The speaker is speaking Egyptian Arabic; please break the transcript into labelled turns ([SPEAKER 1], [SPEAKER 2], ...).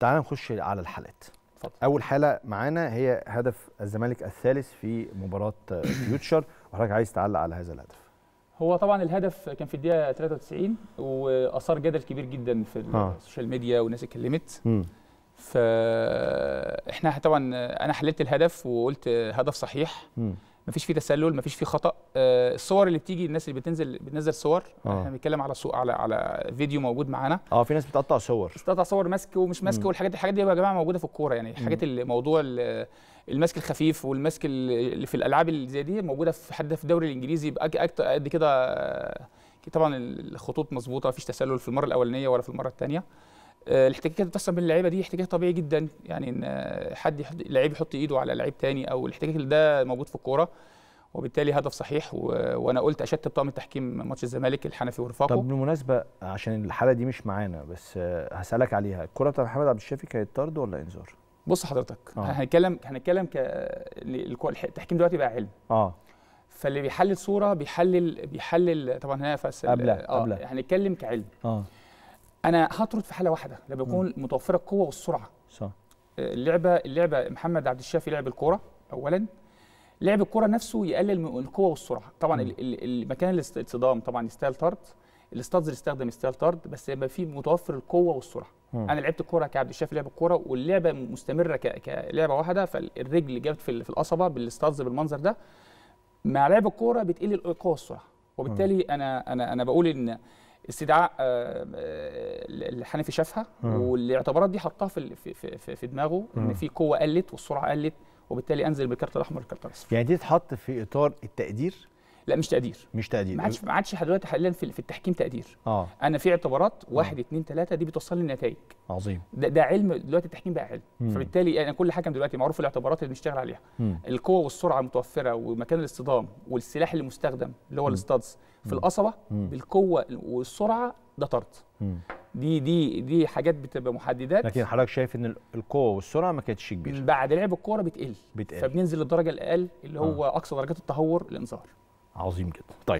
[SPEAKER 1] تعال نخش على الحالات
[SPEAKER 2] اتفضل.
[SPEAKER 1] اول حاله معانا هي هدف الزمالك الثالث في مباراه فيوتشر وحضرتك عايز تعلق على هذا الهدف
[SPEAKER 2] هو طبعا الهدف كان في الدقيقه 93 واثار جدل كبير جدا في
[SPEAKER 1] آه.
[SPEAKER 2] السوشيال ميديا والناس اتكلمت
[SPEAKER 1] مم.
[SPEAKER 2] فاحنا طبعا انا حللت الهدف وقلت هدف صحيح
[SPEAKER 1] مم.
[SPEAKER 2] مفيش فيه تسلل مفيش فيه خطا آه، الصور اللي بتيجي الناس اللي بتنزل بتنزل صور
[SPEAKER 1] آه.
[SPEAKER 2] احنا بنتكلم على سوق على على فيديو موجود معانا
[SPEAKER 1] اه في ناس بتقطع صور
[SPEAKER 2] استقطع صور ماسك ومش ماسك
[SPEAKER 1] مم.
[SPEAKER 2] والحاجات دي الحاجات دي يا جماعه موجوده في الكوره يعني حاجات الموضوع ال- المسك الخفيف والمسك اللي في الالعاب اللي زي دي موجوده في حد في الدوري الانجليزي بأك- أكت- قد كده آه، طبعا الخطوط مظبوطه مفيش تسلل في المره الاولانيه ولا في المره الثانيه الاحتكاكات اللي بتحصل بين اللعيبه دي احتكاك طبيعي جدا يعني ان آه، حد يحط لعيب يحط ايده على لعيب تاني او الاحتكاك اللي ده موجود في الكوره وبالتالي هدف صحيح و... وانا قلت اشتت طاقم التحكيم ماتش الزمالك الحنفي ورفاقه
[SPEAKER 1] طب بالمناسبه عشان الحاله دي مش معانا بس آه، هسالك عليها الكره بتاع محمد عبد الشافي كانت طرد ولا انذار
[SPEAKER 2] بص حضرتك
[SPEAKER 1] آه.
[SPEAKER 2] هنتكلم هنتكلم ك الكو- الح- التحكيم دلوقتي بقى علم
[SPEAKER 1] اه
[SPEAKER 2] فاللي بيحلل صوره بيحلل بيحلل طبعا هنا فس
[SPEAKER 1] قبلها-
[SPEAKER 2] اه
[SPEAKER 1] قبلها.
[SPEAKER 2] هنتكلم كعلم
[SPEAKER 1] اه
[SPEAKER 2] انا هطرد في حاله واحده لما يكون متوفره القوه والسرعه
[SPEAKER 1] صح
[SPEAKER 2] اللعبه اللعبه محمد عبد الشافي لعب الكوره اولا لعب الكوره نفسه يقلل من القوه والسرعه طبعا
[SPEAKER 1] مم.
[SPEAKER 2] ال- ال- المكان الاصطدام طبعا يستاهل طرد الاستاذ اللي استخدم يستاهل طرد بس يبقى فيه متوفر القوه والسرعه
[SPEAKER 1] مم.
[SPEAKER 2] انا لعبت الكوره كعبد الشافي لعب الكوره واللعبه مستمره ك- كلعبه واحده فالرجل جابت في ال- في القصبه بالاستاذ بالمنظر ده مع لعب الكوره بتقل القوه والسرعه وبالتالي انا انا انا بقول ان استدعاء آه، آه، الحنفي شافها
[SPEAKER 1] مم.
[SPEAKER 2] والاعتبارات دي حطها في ال- في في, في, في دماغه
[SPEAKER 1] مم.
[SPEAKER 2] ان في قوه قلت والسرعه قلت وبالتالي انزل بالكارت الاحمر والكارت الاصفر
[SPEAKER 1] يعني دي تتحط في اطار التقدير
[SPEAKER 2] لا مش تقدير
[SPEAKER 1] مش تقدير
[SPEAKER 2] ما عادش ما عادش دلوقتي حاليا في في التحكيم تقدير
[SPEAKER 1] اه
[SPEAKER 2] انا في اعتبارات واحد اتنين تلاته دي بتوصل لي النتائج
[SPEAKER 1] عظيم
[SPEAKER 2] ده, ده علم دلوقتي التحكيم بقى علم
[SPEAKER 1] مم.
[SPEAKER 2] فبالتالي يعني كل حكم دلوقتي معروف الاعتبارات اللي بنشتغل عليها
[SPEAKER 1] مم.
[SPEAKER 2] القوه والسرعه متوفره ومكان الاصطدام والسلاح اللي مستخدم اللي هو
[SPEAKER 1] مم.
[SPEAKER 2] الاستادز في
[SPEAKER 1] مم.
[SPEAKER 2] القصبه
[SPEAKER 1] مم.
[SPEAKER 2] بالقوه والسرعه ده طرد
[SPEAKER 1] مم.
[SPEAKER 2] دي دي دي حاجات بتبقى محددات
[SPEAKER 1] لكن حضرتك شايف ان ال- القوه والسرعه ما كانتش كبيره
[SPEAKER 2] بعد لعب الكوره بتقل
[SPEAKER 1] بتقل
[SPEAKER 2] فبننزل للدرجه الاقل اللي هو اقصى درجات التهور الانذار
[SPEAKER 1] عظيم جدا طيب